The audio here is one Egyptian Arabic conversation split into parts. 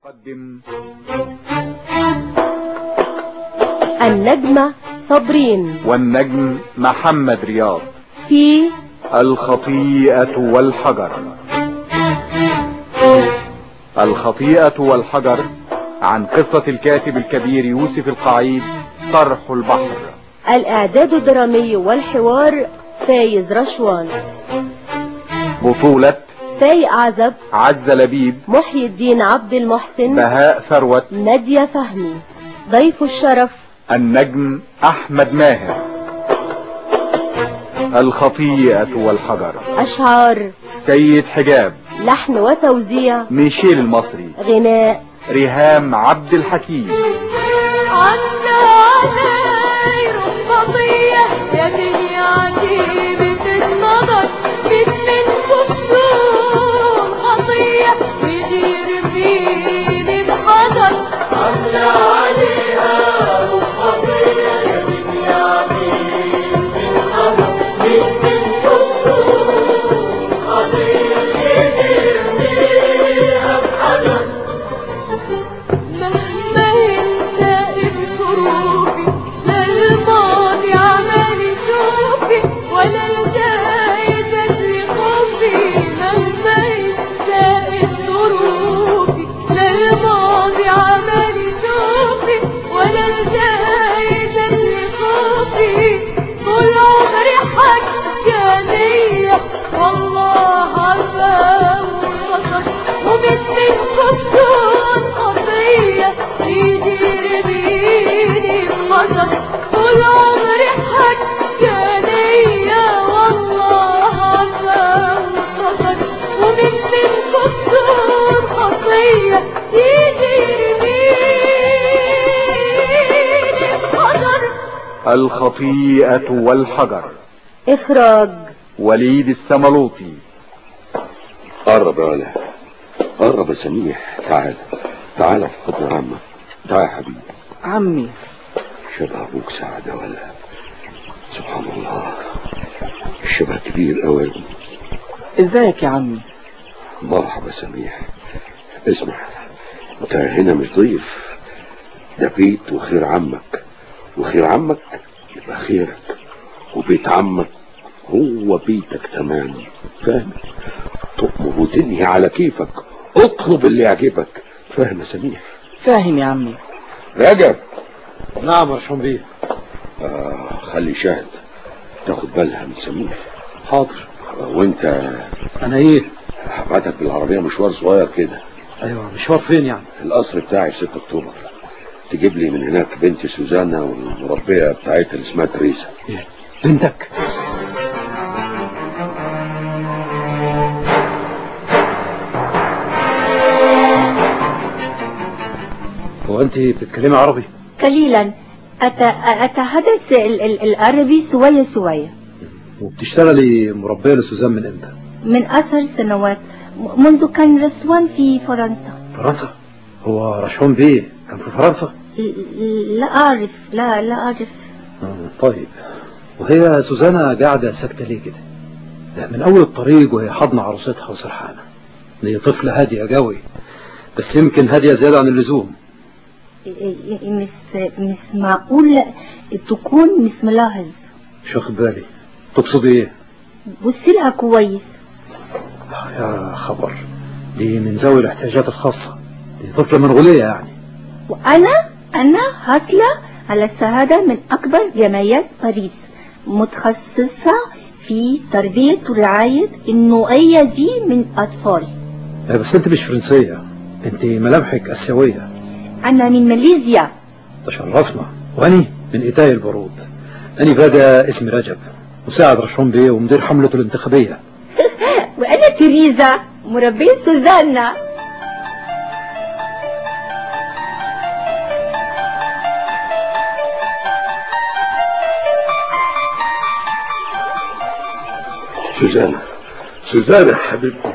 تقدم النجمة صابرين والنجم محمد رياض في الخطيئة والحجر الخطيئة والحجر عن قصة الكاتب الكبير يوسف القعيد طرح البحر الإعداد الدرامي والحوار فايز رشوان بطولة فايق عزب عز لبيب محي الدين عبد المحسن بهاء ثروت نادية فهمي ضيف الشرف النجم احمد ماهر الخطيئة والحجر أشعار سيد حجاب لحن وتوزيع ميشيل المصري غناء ريهام عبد الحكيم عنا علي رخصية يا دنيا عجيبة النظر مثل كفتون خطية يدير فيني بحذر عنا عليها رخصية يا دنيا عجيبة النظر مثل كفتون خطية يدير فيها بحذر مهما ينسى بظروفي لا الماضي عمال يشوفي ولا الجاي تجري خوفي مهما ينسى بظروفي لا الماضي عمال يشوفي ولا الجاي تجري خوفي طول عمري حكانية والله عفا وبصر ومثل كفتون قضية يدير بيني بخطر طول عمري حكانية والله عفا وبصر ومثل كفتون خطية يدير بيني بخطر الخطيئة والحجر إخراج وليد السملوطي قرب يا ولا قرب يا سميح تعال تعال في حضن عمك تعال يا حبيبي عمي شبه ابوك سعد يا ولا سبحان الله الشبه كبير قوي ازيك يا عمي مرحبا سميح اسمع انت هنا مش ضيف ده بيت وخير عمك وخير عمك يبقى خيرك وبيت عمك هو بيتك تمام فاهم تؤمر وتنهي على كيفك اطلب اللي يعجبك فاهم يا سميح فاهم يا عمي رجب نعم يا شمبيه آه خلي شاهد تاخد بالها من سميح حاضر آه، وانت انا ايه هبعتك بالعربية مشوار صغير كده ايوه مشوار فين يعني القصر بتاعي في 6 اكتوبر تجيب لي من هناك بنتي سوزانا والمربية بتاعتها اللي اسمها تريزا إيه؟ بنتك هو انت بتتكلمي عربي قليلا أت- أتحدث ال- ال- العربي شوية شوية وبتشتغلي مربية لسوزان من امتى من عشر سنوات م- منذ كان رسوان في فرنسا فرنسا هو رشوان بيه كان في فرنسا ل- لا أعرف لا لا أعرف آه، طيب وهي سوزانا قاعدة ساكتة ليه كده ده من أول الطريق وهي حاضنة عروستها وسرحانة دي طفلة هادية قوي بس يمكن هادية زيادة عن اللزوم مش مش معقول تكون مش ملاحظ مش واخد بالي تقصدي ايه بص لها كويس يا خبر دي من ذوي الاحتياجات الخاصة دي طفلة منغولية يعني وأنا أنا حاصلة على الشهادة من أكبر جمعيات باريس متخصصة في تربية ورعاية النوعية دي من أطفال لا بس انت مش فرنسية انت ملامحك اسيوية أنا من ماليزيا تشرفنا واني من ايتاي البارود اني بقى اسمي رجب مساعد رشوان بيه ومدير حملته الانتخابية وأنا تريزا مربية سوزانا سوزانا سوزانا حبيبتي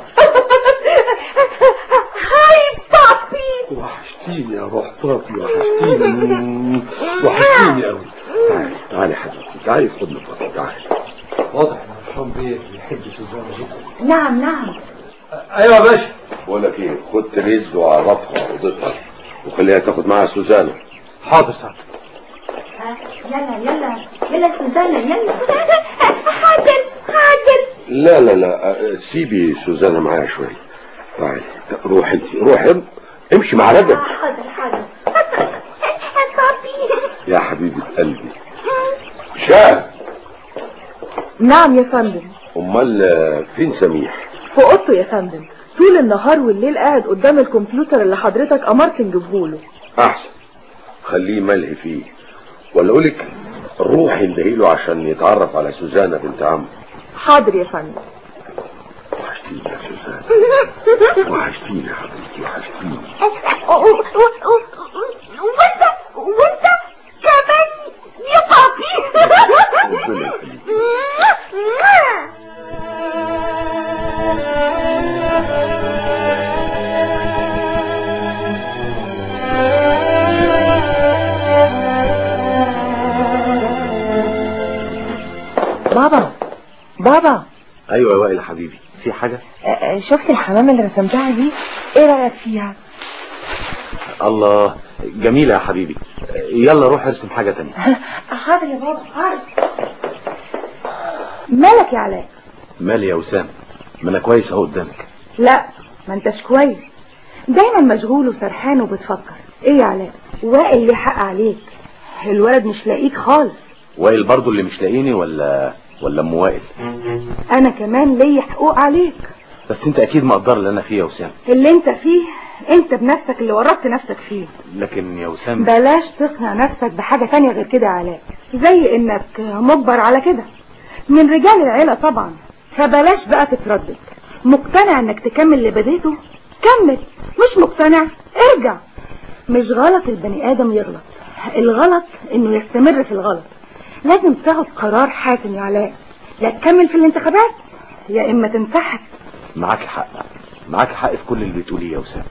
هاي بابي وحشتيني يا روح طاقي وحشتيني وحشتيني قوي تعالي تعالي حبيبتي تعالي في حضن بابا تعالي واضح ان رشوان بيه بيحب سوزانا جدا نعم نعم ايوه يا باشا بقول لك ايه خد تريز وعرفها اوضتها وخليها تاخد معاها سوزانا حاضر سعد يلا يلا يلا سوزانا يلا حاضر حاضر لا لا لا أه، سيبي سوزانا معايا شويه تعالي روح انت روح ام- امشي مع رجب حاضر حاضر بابي يا حبيبه قلبي شاه نعم يا فندم امال آه، فين سميح في اوضته يا فندم طول النهار والليل قاعد قدام الكمبيوتر اللي حضرتك امرت نجيبهوله احسن خليه ملهي فيه ولا اقولك روحي له عشان يتعرف على سوزانا بنت عمه حاضر يا فندم وحشتيني يا سوزانا وحشتيني يا حبيبتي وحشتيني وانت وانت كمان يا بابي ربنا يخليك بابا بابا ايوه يا وائل حبيبي في حاجه شفت الحمامة اللي رسمتها دي ايه رأيك فيها الله جميلة يا حبيبي يلا روح ارسم حاجة تانية حاضر يا بابا حاضر مالك يا علاء مالي يا وسام ما انا كويس اهو قدامك لا ما انتش كويس دايما مشغول وسرحان وبتفكر ايه يا علاء وائل ليه حق عليك الولد مش لاقيك خالص وائل برضو اللي مش لاقيني ولا ولا ام وائل انا كمان ليا حقوق عليك بس انت اكيد مقدر اللي انا فيه يا وسام اللي انت فيه انت بنفسك اللي ورطت نفسك فيه لكن يا وسام بلاش تقنع نفسك بحاجة تانية غير كده يا علاء زي انك مجبر على كده من رجال العيلة طبعا فبلاش بقى تتردد مقتنع انك تكمل اللي بديته كمل مش مقتنع ارجع مش غلط البني ادم يغلط الغلط انه يستمر في الغلط لازم تاخد قرار حاسم يا علاء لا تكمل في الانتخابات يا اما تنسحب معاك حق معاك حق في كل اللي بتقوليه يا وسام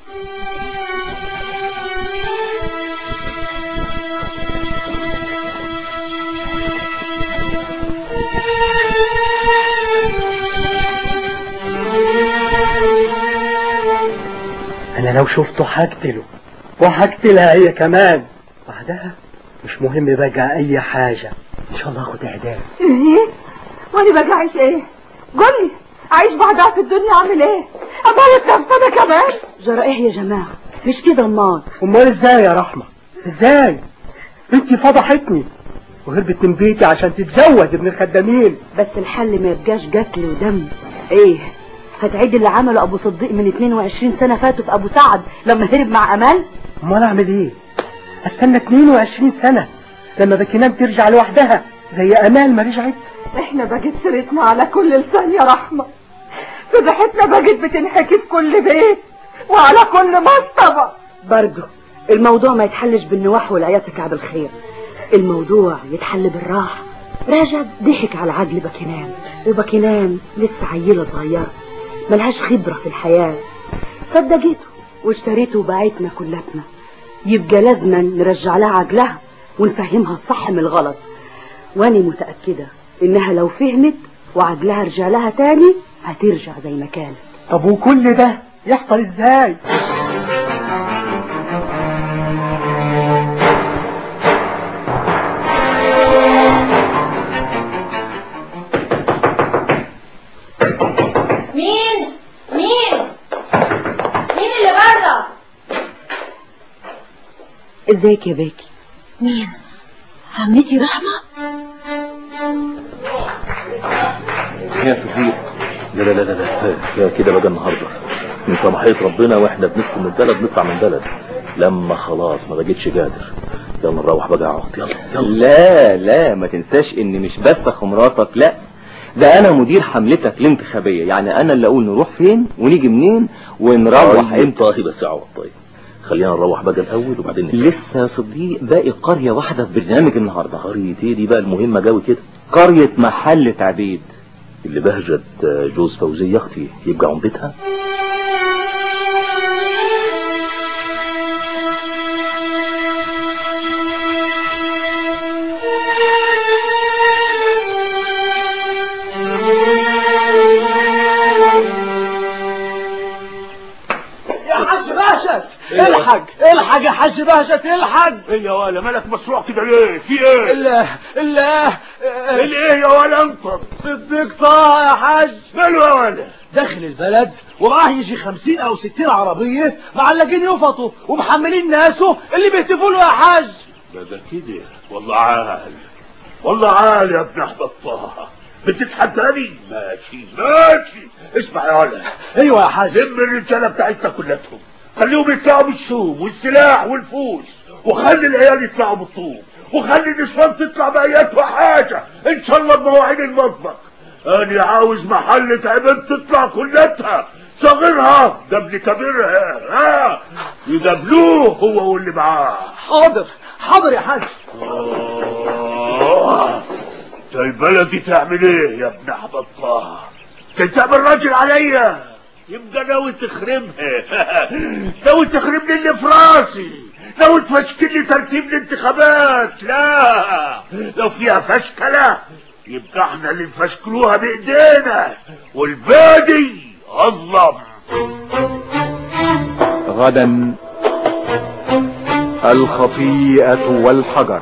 انا لو شفته هقتله وهقتلها هي كمان بعدها مش مهم بقى اي حاجة ان شاء الله اخد اعدام ايه وانا بقى عايش ايه قولي عايش بعدها في الدنيا عامل ايه اموت نفسي انا كمان جرى ايه يا جماعة مش كده النار امال ازاي يا رحمة ازاي انت فضحتني وهربت من بيتي عشان تتزوج ابن الخدامين بس الحل ما يبقاش قتل ودم ايه هتعيد اللي عمله ابو صديق من 22 سنة فاتوا في ابو سعد لما هرب مع امال امال اعمل ايه استنى 22 سنة لما بكينام ترجع لوحدها زي امال ما رجعت احنا بقت سيرتنا على كل لسان يا رحمة فضحتنا بقت بتنحكي في كل بيت وعلى كل مصطبة برضه الموضوع ما يتحلش بالنواح والعياط يا كعب الخير الموضوع يتحل بالراحة رجب ضحك على عجل باكينام وباكينام لسه عيلة صغيرة ملهاش خبرة في الحياة صدقته واشتريته وباعتنا كلتنا يبقى لازما نرجع لها عجلها ونفهمها الصح من الغلط وانا متأكدة انها لو فهمت وعجلها رجع لها تاني هترجع زي ما كانت طب وكل ده يحصل ازاي مين مين مين اللي بره ازيك يا باكي مين عمتي رحمة يا صديق لا لا لا لا لا كفاية كده بقى النهارده من صباحية ربنا واحنا بندخل من البلد نطلع من البلد لما خلاص ما بقتش قادر يلا نروح بقى اقعد يلا يلا لا لا ما تنساش ان مش بس اخو مراتك لا ده انا مدير حملتك الانتخابية يعني انا اللي اقول نروح فين ونيجي منين ونروح طيب امتى طيب بس اقعد طيب خلينا نروح بقى الاول وبعدين نتكلم. لسه يا صديق باقي قرية واحدة في برنامج النهاردة قرية ايه دي بقى المهمة قوي كده قرية محل عبيد اللي بهجت جوز فوزية اختي يبقى عمدتها الحق الحق يا حاج بهجة الحق ايه يا ولا مالك مسروع كده ليه في ايه لا لا الايه يا ولا انت صدق طه يا حاج ماله يا ولا داخل البلد وراح يجي خمسين او ستين عربية معلقين يفطوا ومحملين ناسه اللي بيهتفوا له يا حاج ده ده كده والله عال والله عال يا ابن احمد طه بتتحداني ماشي ماشي اسمع يا ولا ايوه يا حاج لم الرجاله بتاعتنا كلتهم خليهم يطلعوا بالشوم والسلاح والفوس وخلي العيال يطلعوا بالطوب وخلي النسوان تطلع بأيات وحاجة ان شاء الله بمواعيد المطبخ انا عاوز محل عباد تطلع كلتها صغيرها قبل كبيرها ها يقابلوه هو واللي معاه حاضر حاضر يا حاج آه. ده البلد تعمل ايه يا ابن احمد طه كنت تعمل راجل عليا يبقى ناوي تخربها ناوي تخرب لي اللي في راسي ناوي تفشكل لي ترتيب الانتخابات لا لو فيها فشكلة يبقى احنا اللي نفشكلوها بايدينا والباقي اظلم غدا الخطيئة والحجر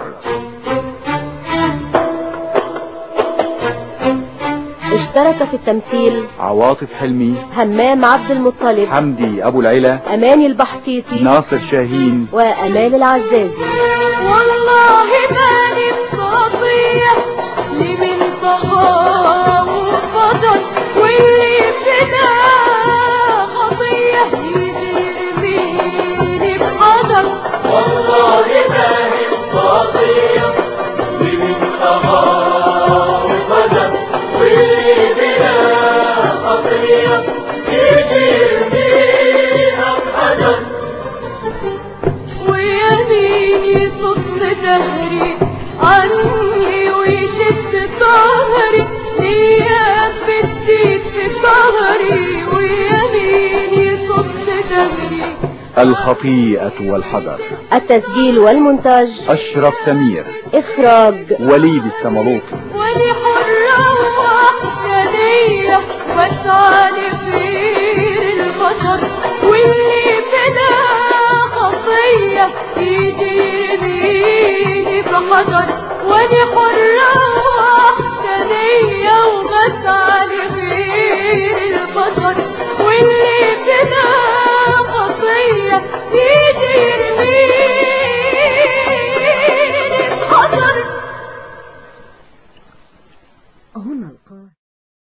اشترك في التمثيل عواطف حلمي همام عبد المطلب حمدي أبو العلا أماني البحطيطي ناصر شاهين وأمال العزازي والله ماني بخطية لمن طغى وفضل واللي فدا خطية يجي يرميني بحضر والله ماني بخطية لمن طغى وفضل واللي فدا خطية يجي يرمينا بحضر ويميني صد دهري عني ويشد ظهري ليا بتزيد في ظهري ويميني صد دهري الخطيئة والحجر التسجيل والمونتاج أشرف سمير إخراج وليد السملوطي ولي حرة وحدانية واسعى لخير البشر واللي بلا خطية يجي يرميني بحجر ولي حرة وحدانية ومسعى لخير